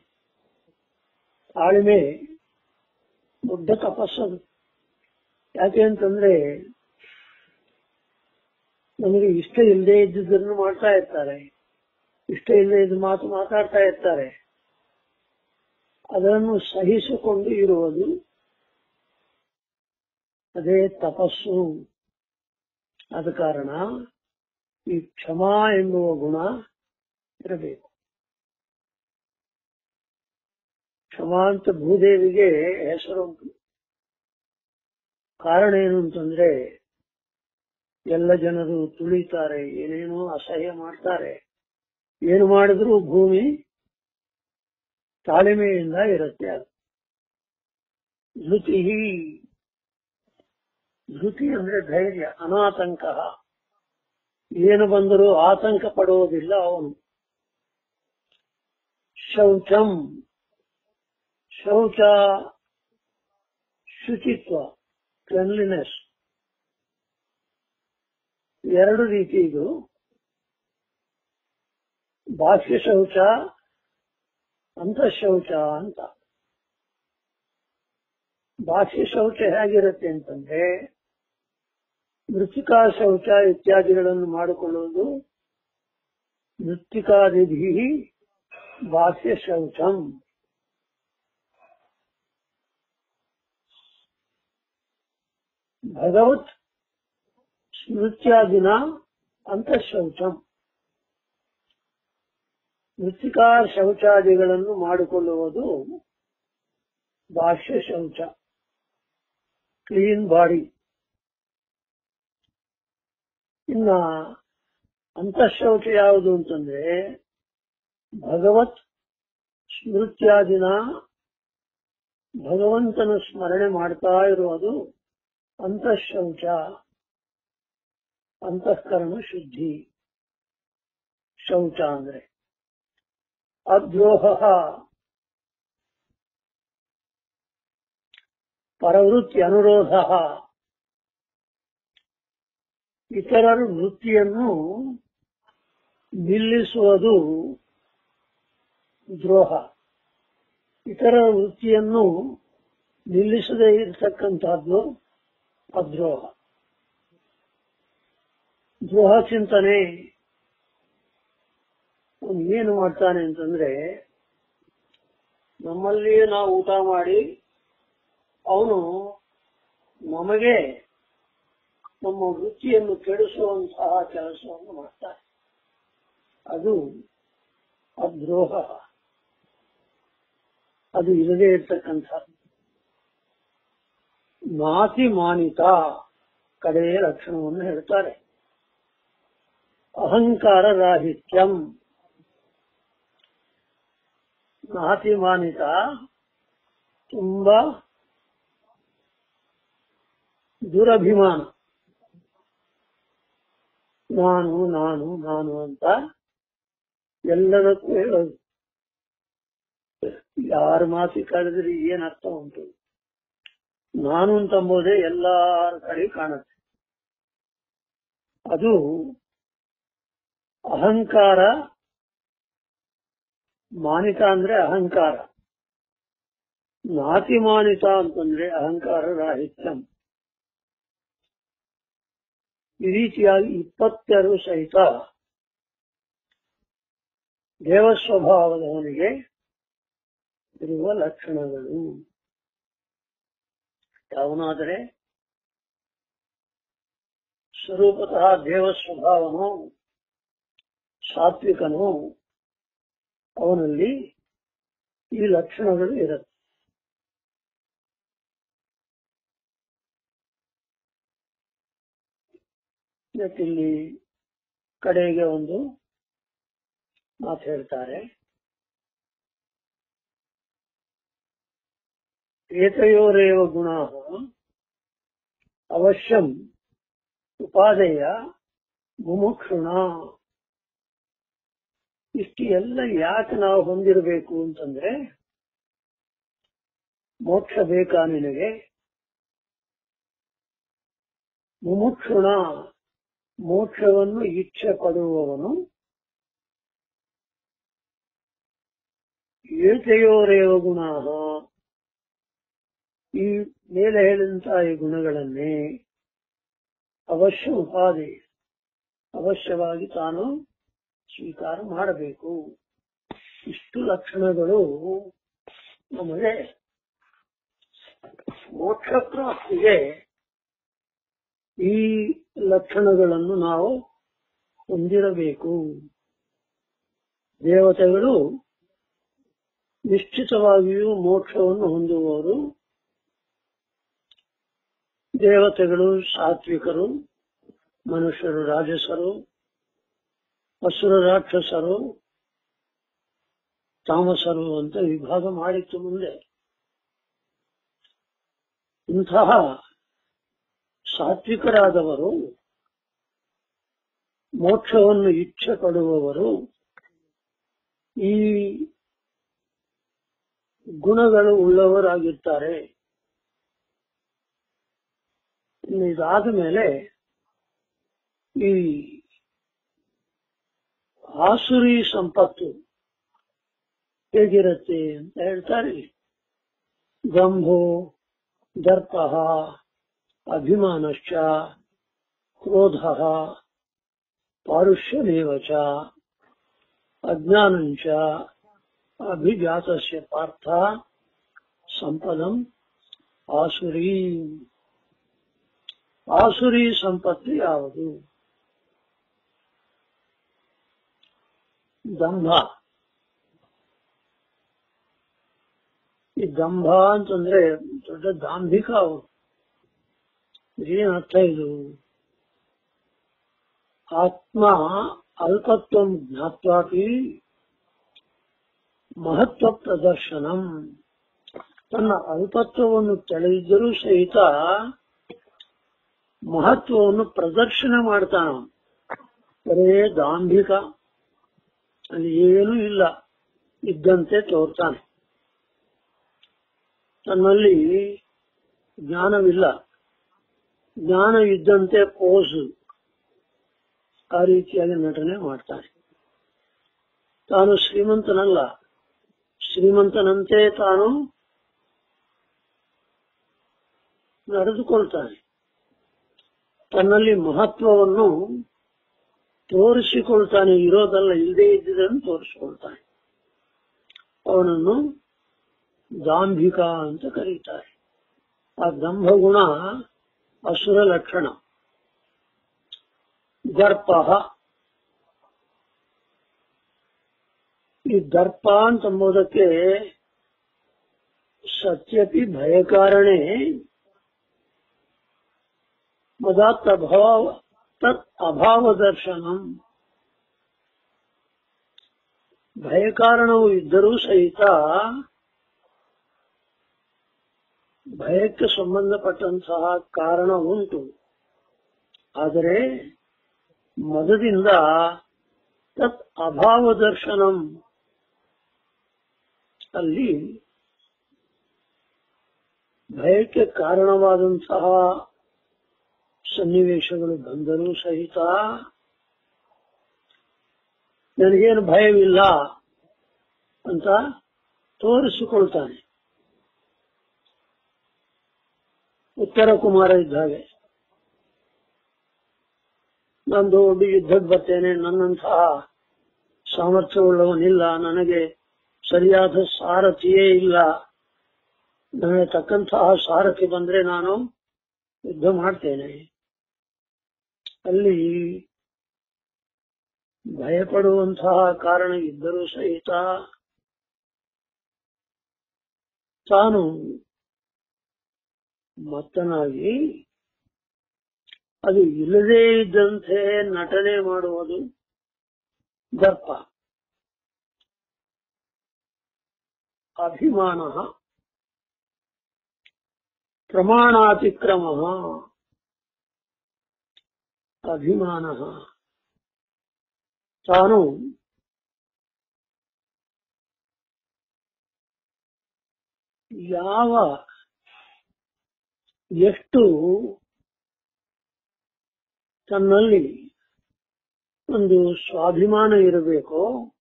ತಾಳ್ಮೆ ದೊಡ್ಡ ತಪಸ್ಸದು ಯಾಕೆ ಅಂತಂದ್ರೆ ನಮಗೆ ಇಷ್ಟ ಇಲ್ಲದೆ ಇದ್ದುದನ್ನು ಮಾಡ್ತಾ ಇರ್ತಾರೆ ಇಷ್ಟ ಇಲ್ಲದೆ ಇದ್ದ ಮಾತು ಮಾತಾಡ್ತಾ ಇರ್ತಾರೆ ಅದನ್ನು ಸಹಿಸಿಕೊಂಡು ಇರುವುದು ಅದೇ ತಪಸ್ಸು ಆದ ಕಾರಣ ಈ ಕ್ಷಮಾ ಎನ್ನುವ ಗುಣ ಇರಬೇಕು ಕ್ಷಮಾ ಅಂತ ಭೂದೇವಿಗೆ ಹೆಸರುಂಟು ಕಾರಣ ಏನು ಅಂತಂದ್ರೆ ಎಲ್ಲ ಜನರು ತುಳಿತಾರೆ ಏನೇನೋ ಅಸಹ್ಯ ಮಾಡ್ತಾರೆ ಏನು ಮಾಡಿದ್ರೂ ಭೂಮಿ ತಾಳ್ಮೆಯಿಂದ ಇರುತ್ತೆ ಅದು ಧೃತಿ ಧೃತಿ ಅಂದ್ರೆ ಧೈರ್ಯ ಅನಾತಂಕ ಏನು ಬಂದರೂ ಆತಂಕ ಪಡುವುದಿಲ್ಲ ಅವನು ಶೌಚಂ ಶೌಚ ಶುಚಿತ್ವ ಕ್ಲೆನ್ಲಿನೆಸ್ ಎರಡು ರೀತಿ ಇದು ಬಾಹ್ಯ ಶೌಚ ಅಂತಃಶೌಚ ಅಂತ ಬಾಹ್ಯ ಶೌಚ ಹೇಗಿರುತ್ತೆ ಅಂತಂದ್ರೆ ಮೃತ್ತಿಕಾ ಶೌಚ ಇತ್ಯಾದಿಗಳನ್ನು ಮಾಡಿಕೊಳ್ಳುವುದು ಮೃತ್ತಿಕಾದಿಭಿ ಬಾಹ್ಯ ಶೌಚಂ ಭಗವತ್ ಸ್ಮೃತ್ಯಾದಿನ ಅಂತಃಶೌಚಂ ಮೃತ್ತಿಕಾ ಶೌಚಾದಿಗಳನ್ನು ಮಾಡಿಕೊಳ್ಳುವುದು ಬಾಹ್ಯ ಶೌಚ ಕ್ಲೀನ್ ಬಾಡಿ ಇನ್ನ ಅಂತಃಶೌಚ ಯಾವುದು ಅಂತಂದ್ರೆ ಭಗವತ್ ಸ್ಮೃತ್ಯಾದಿನ ಭಗವಂತನ ಸ್ಮರಣೆ ಮಾಡ್ತಾ ಇರುವುದು ಅಂತಃಶೌಚ ಅಂತಃಕರಣ ಶುದ್ಧಿ ಶೌಚ ಅಂದ್ರೆ ಅದ್ರೋಹ ಪರವೃತ್ತಿ ಅನುರೋಧ ಇತರರ ವೃತ್ತಿಯನ್ನು ನಿಲ್ಲಿಸುವುದು ದ್ರೋಹ ಇತರ ವೃತ್ತಿಯನ್ನು ನಿಲ್ಲಿಸದೇ ಇರತಕ್ಕಂತಹದ್ದು ಅದ್ರೋಹ ದ್ರೋಹ ಚಿಂತನೆ ಅವ್ನು ಏನು ಮಾಡ್ತಾನೆ ಅಂತಂದ್ರೆ ನಮ್ಮಲ್ಲಿಯೇ ನಾವು ಊಟ ಮಾಡಿ ಅವನು ನಮಗೆ ನಮ್ಮ ವೃತ್ತಿಯನ್ನು ಕೆಡಿಸುವಂತಹ ಕೆಲಸವನ್ನು ಮಾಡ್ತಾನೆ ಅದು ಅದ್ರೋಹ ಅದು ಇರದೇ ಇರ್ತಕ್ಕಂಥದ್ದು ಮಾತಿ ಮಾನಿತ ಕಡೆಯ ಲಕ್ಷಣವನ್ನು ಹೇಳ್ತಾರೆ ಅಹಂಕಾರ ರಾಹಿತ್ಯಂ ನಾತಿ ಮಾನಿತ ತುಂಬಾ ದುರಭಿಮಾನ ನಾನು ನಾನು ನಾನು ಅಂತ ಎಲ್ಲದಕ್ಕೂ ಹೇಳೋದು ಯಾರ ಮಾತಿ ಕರೆದ್ರೆ ಏನ್ ಅರ್ಥ ಉಂಟು ನಾನು ಅಂತಂಬೋದೇ ಎಲ್ಲಾರ ಕಡೆ ಕಾಣುತ್ತೆ ಅದು ಅಹಂಕಾರ ಮಾನಿತ ಅಂದ್ರೆ ಅಹಂಕಾರ ನಾತಿ ಮಾನಿತ ಅಂತಂದ್ರೆ ಅಹಂಕಾರ ರಾಹಿತ್ಯಂ ಈ ರೀತಿಯಾಗಿ ಇಪ್ಪತ್ತೆರಡು ಸಹಿತ ದೇವಸ್ವಭಾವದವನಿಗೆ ಇರುವ ಲಕ್ಷಣಗಳು ಯಾವನಾದರೆ ಸ್ವರೂಪತಃ ದೇವ ಸ್ವಭಾವನು ಸಾತ್ವಿಕನು ಅವನಲ್ಲಿ ಈ ಲಕ್ಷಣಗಳು ಇರುತ್ತೆ ಇಲ್ಲಿ ಕಡೆಗೆ ಒಂದು ಮಾತು ಹೇಳ್ತಾರೆ ಏತಯೋರೇವ ಗುಣ ಅವಶ್ಯಂ ಉಪಾದೇಯ ಮುಮುಕ್ಷುಣ ಇಷ್ಟು ಎಲ್ಲ ಯಾಕೆ ನಾವು ಹೊಂದಿರಬೇಕು ಅಂತಂದ್ರೆ ಮೋಕ್ಷ ಬೇಕಾ ನಿನಗೆ ಮುಮುಕ್ಷುಣ ಮೋಕ್ಷವನ್ನು ಇಚ್ಛೆ ಪಡುವವನು ಏತೆಯೋರೇವ ಗುಣ ಈ ಮೇಲೆ ಹೇಳಿದಂತಹ ಈ ಗುಣಗಳನ್ನೇ ಅವಶ್ಯ ಉಪಾಧಿ ಅವಶ್ಯವಾಗಿ ತಾನು ಸ್ವೀಕಾರ ಮಾಡಬೇಕು ಇಷ್ಟು ಲಕ್ಷಣಗಳು ನಮಗೆ ಮೋಕ್ಷ ಪ್ರಾಪ್ತಿಗೆ ಈ ಲಕ್ಷಣಗಳನ್ನು ನಾವು ಹೊಂದಿರಬೇಕು ದೇವತೆಗಳು ನಿಶ್ಚಿತವಾಗಿಯೂ ಮೋಕ್ಷವನ್ನು ಹೊಂದುವವರು ದೇವತೆಗಳು ಸಾತ್ವಿಕರು ಮನುಷ್ಯರು ರಾಜಸರು ಅಸುರ ರಾಕ್ಷಸರು ತಾಮಸರು ಅಂತ ವಿಭಾಗ ಮಾಡಿತ್ತು ಮುಂದೆ ಇಂತಹ ಸಾತ್ವಿಕರಾದವರು ಮೋಕ್ಷವನ್ನು ಇಚ್ಛೆ ಪಡುವವರು ಈ ಗುಣಗಳು ಉಳ್ಳವರಾಗಿರ್ತಾರೆ ಇನ್ನು ಇದಾದ ಮೇಲೆ ಈ ಆಸುರಿ ಸಂಪತ್ತು ಹೇಗಿರುತ್ತೆ ಅಂತ ಹೇಳ್ತಾರೆ ಗಂಭೋ ದರ್ಪ ಅಭಿಮಾನಶ್ಚ ಕ್ರೋಧ ಪಾರುಷ್ಯಮೇವ ಚ ಅಜ್ಞಾನಂಚ ಅಭಿಜಾತಸ್ಯ ಪಾರ್ಥ ಸಂಪದಂ ಆಸುರಿ ಆಸುರಿ ಸಂಪತ್ತು ಯಾವುದು ದಂಭ ಈ ದಂಭ ಅಂತಂದ್ರೆ ದೊಡ್ಡ ದಾಂಭಿಕ ಅವರು ಏನ್ ಅರ್ಥ ಇದು ಆತ್ಮ ಅಲ್ಪತ್ವಂ ಜ್ಞಾತ್ವಾಪಿ ಮಹತ್ವ ಪ್ರದರ್ಶನಂ ತನ್ನ ಅಲ್ಪತ್ವವನ್ನು ತಿಳಿದಿದ್ದರೂ ಸಹಿತ ಮಹತ್ವವನ್ನು ಪ್ರದರ್ಶನ ಮಾಡ್ತಾನ ಬರೇ ದಾಂಭಿಕ ಅಲ್ಲಿ ಏನೂ ಇಲ್ಲ ಇದ್ದಂತೆ ತೋರ್ತಾನೆ ತನ್ನಲ್ಲಿ ಜ್ಞಾನವಿಲ್ಲ ಜ್ಞಾನ ಇದ್ದಂತೆ ಪೋಸು ಆ ರೀತಿಯಾಗಿ ನಟನೆ ಮಾಡ್ತಾನೆ ತಾನು ಶ್ರೀಮಂತನಲ್ಲ ಶ್ರೀಮಂತನಂತೆ ತಾನು ನಡೆದುಕೊಳ್ತಾನೆ ತನ್ನಲ್ಲಿ ಮಹತ್ವವನ್ನು ತೋರಿಸಿಕೊಳ್ತಾನೆ ಇರೋದಲ್ಲ ಇಲ್ಲದೆ ಇದ್ದುದನ್ನು ತೋರಿಸಿಕೊಳ್ತಾನೆ ಅವನನ್ನು ದಾಂಭಿಕ ಅಂತ ಕರೀತಾರೆ ಆ ದಂಭಗುಣ ಅಸುರ ಲಕ್ಷಣ ದರ್ಪ ಈ ದರ್ಪ ಅಂತಂಬುದಕ್ಕೆ ಸತ್ಯಪಿ ಭಯಕಾರಣೆ ಮದಾತ್ ಅಭಾವ ತತ್ ಅಭಾವ ದರ್ಶನಂ ಭಯಕಾರಣವು ಇದ್ದರೂ ಸಹಿತ ಭಯಕ್ಕೆ ಸಂಬಂಧಪಟ್ಟಂತಹ ಕಾರಣ ಉಂಟು ಆದರೆ ಮದದಿಂದ ತತ್ ಅಭಾವ ದರ್ಶನಂ ಅಲ್ಲಿ ಭಯಕ್ಕೆ ಕಾರಣವಾದಂತಹ ಸನ್ನಿವೇಶಗಳು ಬಂದರೂ ಸಹಿತ ನನಗೇನು ಭಯವಿಲ್ಲ ಅಂತ ತೋರಿಸಿಕೊಳ್ತಾನೆ ಉತ್ತರ ಕುಮಾರ ಇದ್ದ ಹಾಗೆ ನಂದು ಒಬ್ಬ ಯುದ್ಧಕ್ಕೆ ಬರ್ತೇನೆ ನನ್ನಂತಹ ಸಾಮರ್ಥ್ಯವುಳ್ಳವನಿಲ್ಲ ನನಗೆ ಸರಿಯಾದ ಸಾರಥಿಯೇ ಇಲ್ಲ ನನಗೆ ತಕ್ಕಂತಹ ಸಾರಥಿ ಬಂದ್ರೆ ನಾನು ಯುದ್ಧ ಮಾಡ್ತೇನೆ ಅಲ್ಲಿ ಭಯಪಡುವಂತಹ ಕಾರಣ ಇದ್ದರೂ ಸಹಿತ ತಾನು ಮತ್ತನಾಗಿ ಅದು ಇಲ್ಲದೇ ಇದ್ದಂತೆ ನಟನೆ ಮಾಡುವುದು ದರ್ಪ ಅಭಿಮಾನ ಪ್ರಮಾಣಾತಿಕ್ರಮ ಅಭಿಮಾನ ತಾನು ಯಾವ ಎಷ್ಟು ತನ್ನಲ್ಲಿ ಒಂದು ಸ್ವಾಭಿಮಾನ ಇರಬೇಕೋ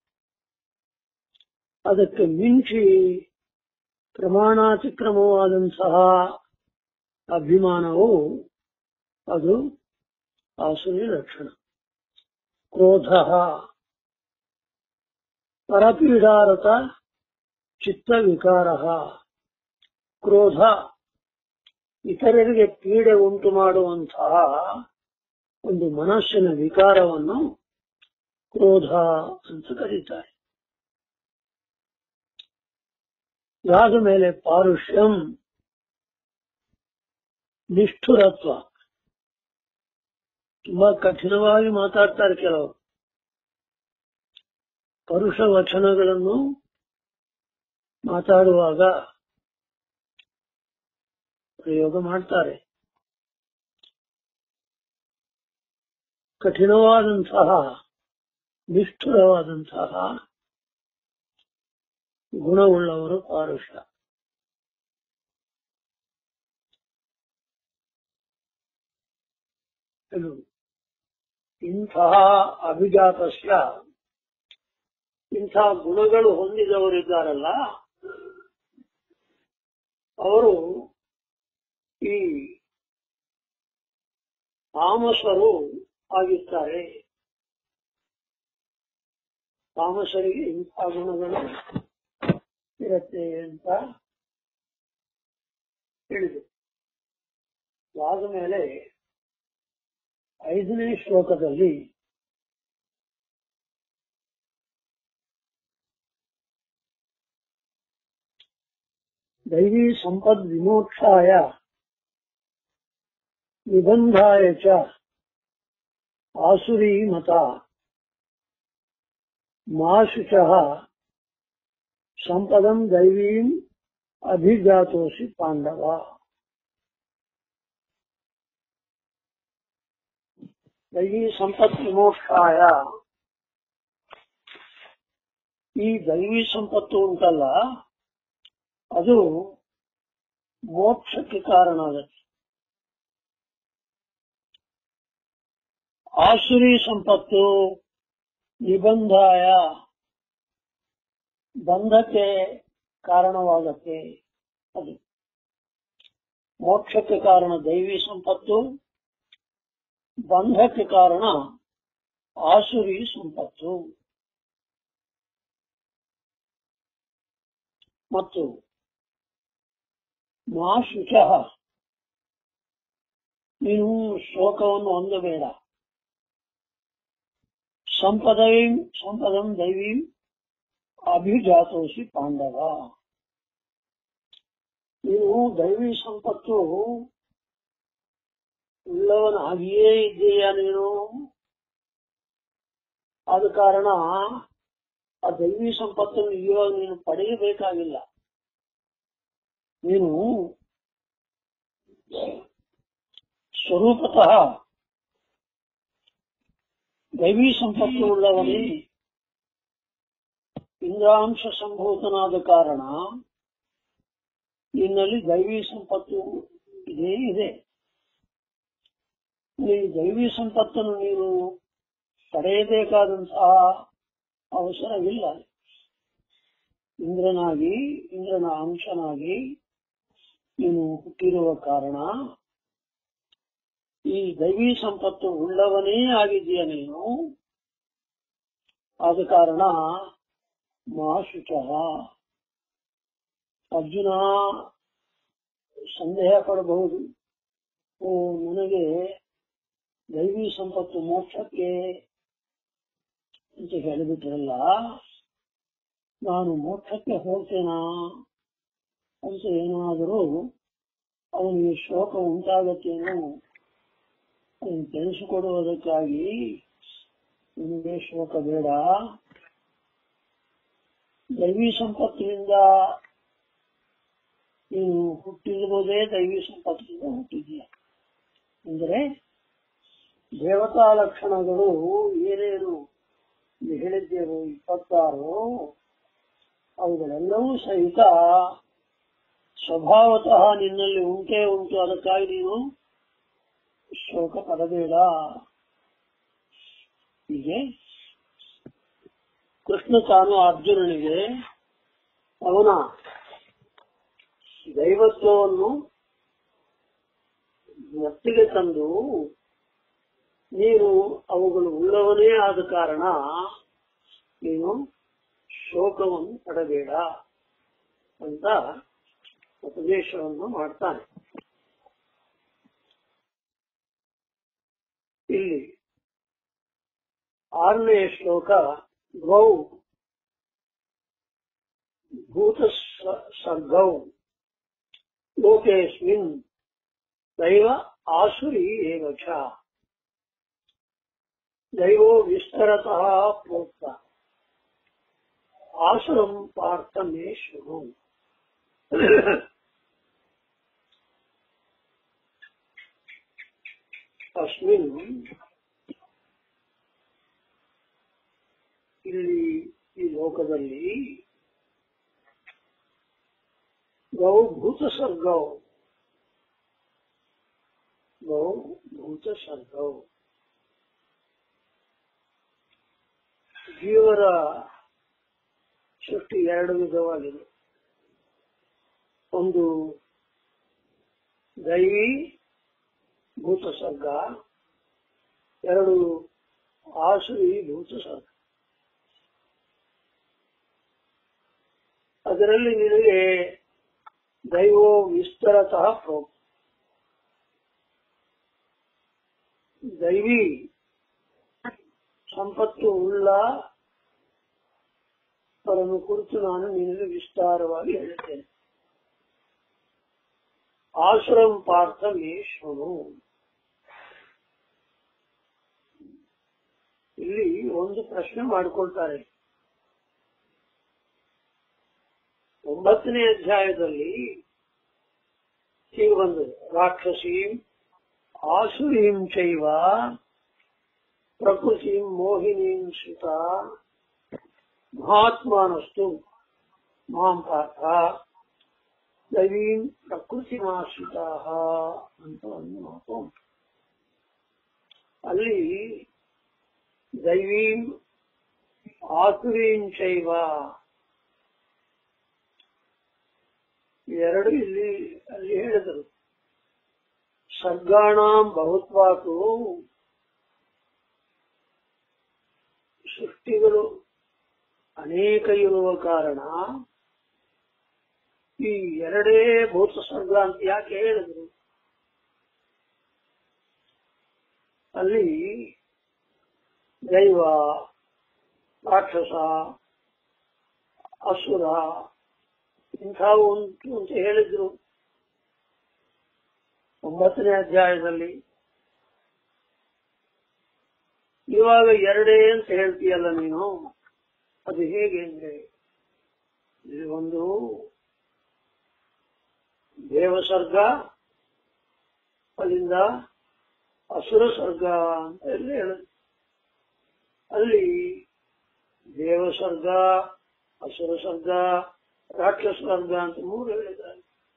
ಅದಕ್ಕೆ ಮಿಂಚಿ ಪ್ರಮಾಣಾತಿಕ್ರಮವಾದಂತಹ ಅಭಿಮಾನವು ಅದು ಆಸುರಿ ಲಕ್ಷಣ ಕ್ರೋಧ ಪರಪೀಡಾರತ ಚಿತ್ತ ವಿಕಾರ ಕ್ರೋಧ ಇತರರಿಗೆ ಪೀಡೆ ಉಂಟು ಮಾಡುವಂತಹ ಒಂದು ಮನಸ್ಸಿನ ವಿಕಾರವನ್ನು ಕ್ರೋಧ ಅಂತ ಕರೀತಾರೆ ಇದಾದ ಮೇಲೆ ಪಾರುಷ್ಯಂ ನಿಷ್ಠುರತ್ವ ತುಂಬಾ ಕಠಿಣವಾಗಿ ಮಾತಾಡ್ತಾರೆ ಕೆಲವರು ಪರುಷ ವಚನಗಳನ್ನು ಮಾತಾಡುವಾಗ ಪ್ರಯೋಗ ಮಾಡ್ತಾರೆ ಕಠಿಣವಾದಂತಹ ನಿಷ್ಠುರವಾದಂತಹ ಗುಣವುಳ್ಳವರು ಪಾರುಷ ಇದು ಇಂತಹ ಅಭಿಜಾತಸ್ಯ ಇಂಥ ಗುಣಗಳು ಹೊಂದಿದವರಿದ್ದಾರಲ್ಲ ಅವರು ಈ ತಾಮಸರು ಆಗಿರ್ತಾರೆ ತಾಮಸರಿಗೆ ಇಂಥ ಗುಣಗಳು ಇರುತ್ತೆ ಅಂತ ಹೇಳಿದೆ ಆದ ಮೇಲೆ ಐದನೇ ಶ್ಲೋಕದಲ್ಲಿ दैवी संपद विमोक्षाय निबंधाय च आसुरी मता माशुचः संपदम दैवीम अभिजातोषि पांडव दैवी संपत् ವಿಮೋಕ್ಷಾಯ ಈ ದೈವಿ ಸಂಪತ್ತು ಉಂಟಲ್ಲ ಅದು ಮೋಕ್ಷಕ್ಕೆ ಕಾರಣ ಆಗುತ್ತೆ ಆಸುರಿ ಸಂಪತ್ತು ನಿಬಂಧಾಯ ಬಂಧಕ್ಕೆ ಕಾರಣವಾಗತ್ತೆ ಅದು ಮೋಕ್ಷಕ್ಕೆ ಕಾರಣ ದೈವಿ ಸಂಪತ್ತು ಬಂಧಕ್ಕೆ ಕಾರಣ ಆಸುರಿ ಸಂಪತ್ತು ಮತ್ತು ಮಾ ಶುಚ ನೀನು ಶೋಕವನ್ನು ಹೊಂದಬೇಡ ಸಂಪದವೀಂ ಸಂಪದಂ ದೈವೀಂ ಅಭಿಜಾತೋಸಿ ಪಾಂಡವ ನೀನು ದೈವಿ ಸಂಪತ್ತು ಉಳ್ಳವನಾಗಿಯೇ ಇದ್ದೀಯ ನೀನು ಆದ ಕಾರಣ ಆ ದೈವಿ ಸಂಪತ್ತನ್ನು ಇವಾಗ ನೀನು ಪಡೆಯಬೇಕಾಗಿಲ್ಲ ನೀನು ಸ್ವರೂಪತಃ ದೈವಿ ಸಂಪತ್ತು ಉಳ್ಳವನೇ ಇಂದ್ರಾಂಶ ಸಂಭೂತನಾದ ಕಾರಣ ನಿನ್ನಲ್ಲಿ ದೈವಿ ಸಂಪತ್ತು ಇದೇ ಇದೆ ಈ ದೈವಿ ಸಂಪತ್ತನ್ನು ನೀನು ಪಡೆಯಬೇಕಾದಂತಹ ಅವಸರವಿಲ್ಲ ಇಂದ್ರನಾಗಿ ಇಂದ್ರನ ಅಂಶನಾಗಿ ನೀನು ಹುಟ್ಟಿರುವ ಕಾರಣ ಈ ದೈವಿ ಸಂಪತ್ತು ಉಳ್ಳವನೇ ಆಗಿದೆಯ ನೀನು ಆದ ಕಾರಣ ಮಹಾಶುಚ ಅರ್ಜುನ ಸಂದೇಹ ಪಡಬಹುದು ಓ ನನಗೆ ದೈವಿ ಸಂಪತ್ತು ಮೋಕ್ಷಕ್ಕೆ ಅಂತ ಹೇಳಿಬಿಟ್ರಲ್ಲ ನಾನು ಮೋಕ್ಷಕ್ಕೆ ಹೋಗ್ತೇನಾ ಅಂತ ಏನಾದರೂ ಅವನಿಗೆ ಶೋಕ ಉಂಟಾಗತ್ತೇನೋ ಅದನ್ನು ತಿಳಿಸಿಕೊಡುವುದಕ್ಕಾಗಿ ನಿಮಗೆ ಶೋಕ ಬೇಡ ದೈವಿ ಸಂಪತ್ತಿನಿಂದ ನೀನು ಹುಟ್ಟಿರುವುದೇ ದೈವಿ ಸಂಪತ್ತಿನಿಂದ ಹುಟ್ಟಿದೀಯ ಅಂದರೆ ದೇವತಾ ಲಕ್ಷಣಗಳು ಏನೇನು ಇಲ್ಲಿ ಹೇಳಿದ್ದೇವೆ ಇಪ್ಪತ್ತಾರು ಅವುಗಳೆಲ್ಲವೂ ಸಹಿತ ಸ್ವಭಾವತಃ ನಿನ್ನಲ್ಲಿ ಉಂಟೇ ಉಂಟು ಅದಕ್ಕಾಗಿ ನೀನು ಶೋಕ ಪಡಬೇಡ ಹೀಗೆ ಕೃಷ್ಣ ತಾನು ಅರ್ಜುನನಿಗೆ ಅವನ ದೈವತ್ವವನ್ನು ಒಟ್ಟಿಗೆ ತಂದು ನೀನು ಅವುಗಳು ಉಳ್ಳವನೇ ಆದ ಕಾರಣ ನೀನು ಶೋಕವನ್ನು ಪಡಬೇಡ ಅಂತ ಉಪದೇಶವನ್ನು ಮಾಡ್ತಾನೆ ಇಲ್ಲಿ ಆರನೇ ಶ್ಲೋಕ ಗೌ ಭೂತ ಸರ್ಗೌ ಲೋಕೇಸ್ಮಿನ್ ದೈವ ಆಸುರಿ ಏವ ಚ ದೈವೋ ವಿಸ್ತರತಃ ಪ್ರೋಕ್ತ ಆಸುರಂ ಪಾರ್ಥ ಮೇ ಶೃಣು ಅಸ್ಮಿನ್ ಇಲ್ಲಿ ಈ ಲೋಕದಲ್ಲಿ ಗೌ ಭೂತ ಸರ್ಗೌ ಗೌ ಭೂತ ಸರ್ಗೌ ಜೀವರ ಸೃಷ್ಟಿ ಎರಡು ವಿಧವಾಗಿದೆ ಒಂದು ದೈವಿ ಭೂತ ಸರ್ಗ ಎರಡು ಆಸುರಿ ಭೂತ ಸರ್ಗ ಅದರಲ್ಲಿ ನಿನಗೆ ದೈವೋ ವಿಸ್ತರತಃ ಪ್ರೋಕ್ತ ದೈವಿ ಸಂಪತ್ತು ಉಳ್ಳ ಅವರನ್ನು ಕುರಿತು ನಾನು ನಿನಗೆ ವಿಸ್ತಾರವಾಗಿ ಹೇಳುತ್ತೇನೆ ಆಸುರಂ ಪಾರ್ಥ ಮೇಶ್ವನು ಇಲ್ಲಿ ಒಂದು ಪ್ರಶ್ನೆ ಮಾಡಿಕೊಳ್ತಾರೆ ಒಂಬತ್ತನೇ ಅಧ್ಯಾಯದಲ್ಲಿ ಹೀಗೆ ಬಂದது ರಾಕ್ಷಸೀಂ ಆಸುರೀಂ ಚೈವ ಪ್ರಕೃತಿಂ ಮೋಹಿನೀಂ ಸುತ ಮಹಾತ್ಮಾನಸ್ತು ಮಾಂ ಪಾರ್ಥ ದೈವೀಂ ಪ್ರಕೃತಿಮಾಶ್ರಿತ ಅಂತ ಒಂದು ಮಾತು ಉಂಟು. ಅಲ್ಲಿ ದೈವೀಂ ಆಸುರೀಂ ಚೈವ ಎರಡು ಇಲ್ಲಿ ಅಲ್ಲಿ ಹೇಳಿದರು ಸರ್ಗಾಣಾಂ ಬಹುತ್ವಾತು ಸೃಷ್ಟಿಗಳು ಅನೇಕ ಇರುವ ಕಾರಣ ಈ ಎರಡೇ ಭೂತ ಸರ್ಗ ಅಂತ ಯಾಕೆ ಹೇಳಿದ್ರು ಅಲ್ಲಿ ದೈವ ರಾಕ್ಷಸ ಅಸುರ ಇಂಥವು ಉಂಟು ಅಂತ ಹೇಳಿದ್ರು ಒಂಬತ್ತನೇ ಅಧ್ಯಾಯದಲ್ಲಿ ಇವಾಗ ಎರಡೇ ಅಂತ ಹೇಳ್ತೀಯಲ್ಲ ನೀನು ಅದು ಹೇಗೆ ಅಂದ್ರೆ ಇದು ಒಂದು ದೇವಸರ್ಗ ಅಲ್ಲಿಂದ ಅಸುರ ಸರ್ಗ ಅಂತ ಎಲ್ಲ ಹೇಳುದು ಅಲ್ಲಿ ದೇವಸರ್ಗ ಅಸುರ ಸರ್ಗ ರಾಕ್ಷಸ ವರ್ಗ ಅಂತ ಮೂರು ಹೇಳಿದ್ದಾರೆ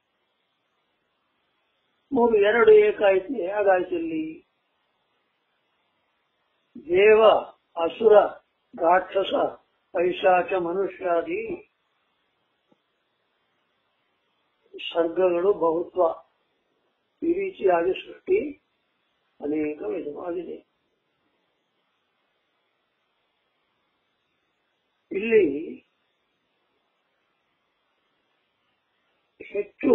ಮೂರು ಎರಡು ಏಕಾಯ್ತು ಹೇಗಾಯ್ತು ಇಲ್ಲಿ ದೇವ ಅಸುರ ರಾಕ್ಷಸ ಪೈಶಾಚ ಮನುಷ್ಯಾದಿ ಸರ್ಗಗಳು ಬಹುತ್ವ ಈ ರೀತಿಯಾಗಿ ಸೃಷ್ಟಿ ಅನೇಕ ವಿಧವಾಗಿದೆ ಇಲ್ಲಿ ಹೆಚ್ಚು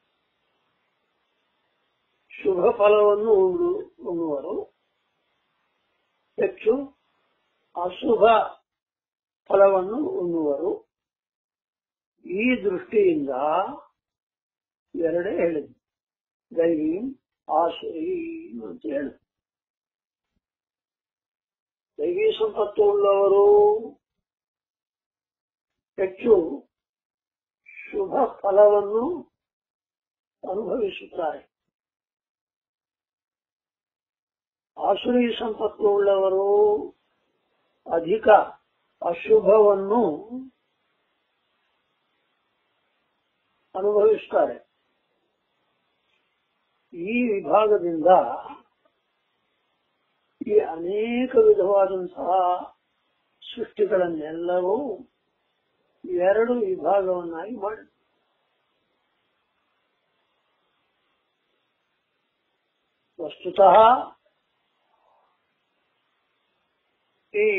ಶುಭ ಫಲವನ್ನು ಉಂಡು ಉಣ್ಣುವರು ಹೆಚ್ಚು ಅಶುಭ ಫಲವನ್ನು ಉಣ್ಣುವರು ಈ ದೃಷ್ಟಿಯಿಂದ ಎರಡೇ ಹೇಳಿದ್ರು ದೈವಿ ಆಸುರಿ ಅಂತ ಹೇಳಿ ದೈವಿ ಸಂಪತ್ತು ಉಳ್ಳವರು ಹೆಚ್ಚು ಶುಭ ಫಲವನ್ನು ಅನುಭವಿಸುತ್ತಾರೆ ಆಸುರಿ ಸಂಪತ್ತು ಉಳ್ಳವರು ಅಧಿಕ ಅಶುಭವನ್ನು ಅನುಭವಿಸುತ್ತಾರೆ ಈ ವಿಭಾಗದಿಂದ ಈ ಅನೇಕ ವಿಧವಾದಂತಹ ಸೃಷ್ಟಿಗಳನ್ನೆಲ್ಲವೂ ಎರಡು ವಿಭಾಗವನ್ನಾಗಿ ಮಾಡಿ ವಸ್ತುತಃ ಈ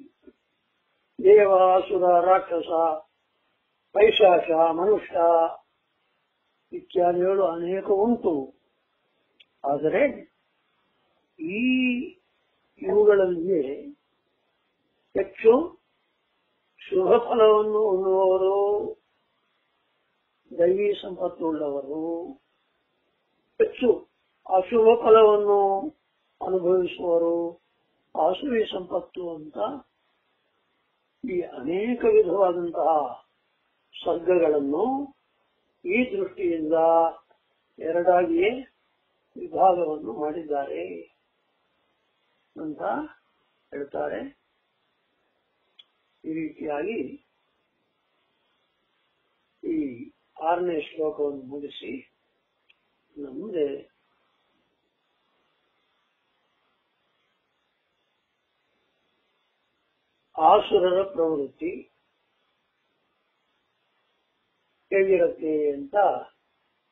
ದೇವಾಸುರ ರಾಕ್ಷಸ ಪೈಶಾಚ ಮನುಷ್ಯ ಇತ್ಯಾದಿಗಳು ಅನೇಕ ಉಂಟು ಆದರೆ ಈ ಇವುಗಳಲ್ಲಿ ಹೆಚ್ಚು ಶುಭ ಫಲವನ್ನು ಉಣ್ಣುವವರು ದೈವಿ ಸಂಪತ್ತು ಉಳ್ಳವರು ಹೆಚ್ಚು ಅಶುಭ ಫಲವನ್ನು ಅನುಭವಿಸುವರು ಆಸುರಿ ಸಂಪತ್ತು ಅಂತ ಈ ಅನೇಕ ವಿಧವಾದಂತಹ ಸರ್ಗಗಳನ್ನು ಈ ದೃಷ್ಟಿಯಿಂದ ಎರಡಾಗಿಯೇ ವಿಭಾಗವನ್ನು ಮಾಡಿದ್ದಾರೆ ಅಂತ ಹೇಳ್ತಾರೆ ಈ ರೀತಿಯಾಗಿ ಈ ಆರನೇ ಶ್ಲೋಕವನ್ನು ಮುಗಿಸಿ ಮುಂದೆ ಆಸುರರ ಪ್ರವೃತ್ತಿ ಹೇಗಿರುತ್ತೆ ಅಂತ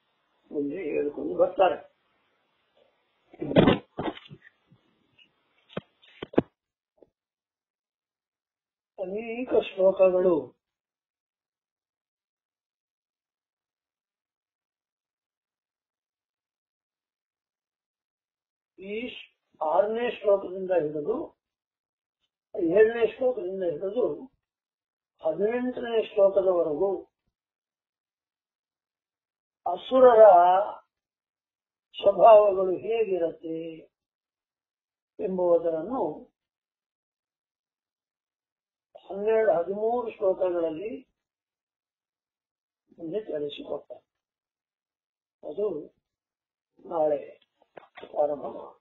ಮುಂದೆ ಹೇಳಿಕೊಂಡು ಬರ್ತಾರೆ ಶ್ಲೋಕಗಳು ಈ ಆರನೇ ಶ್ಲೋಕದಿಂದ ಹಿಡಿದು ಏಳನೇ ಶ್ಲೋಕದಿಂದ ಹಿಡಿದು ಹದಿನೆಂಟನೇ ಶ್ಲೋಕದವರೆಗೂ ಅಸುರರ ಸ್ವಭಾವಗಳು ಹೇಗಿರುತ್ತೆ ಎಂಬುದನ್ನು ಹನ್ನೆರಡು ಹದಿಮೂರು ಶ್ಲೋಕಗಳಲ್ಲಿ ಮುಂದೆ ತಿಳಿಸಿಕೊಟ್ಟ ಅದು ನಾಳೆ ಪ್ರಾರಂಭ ಮಾಡೋಣ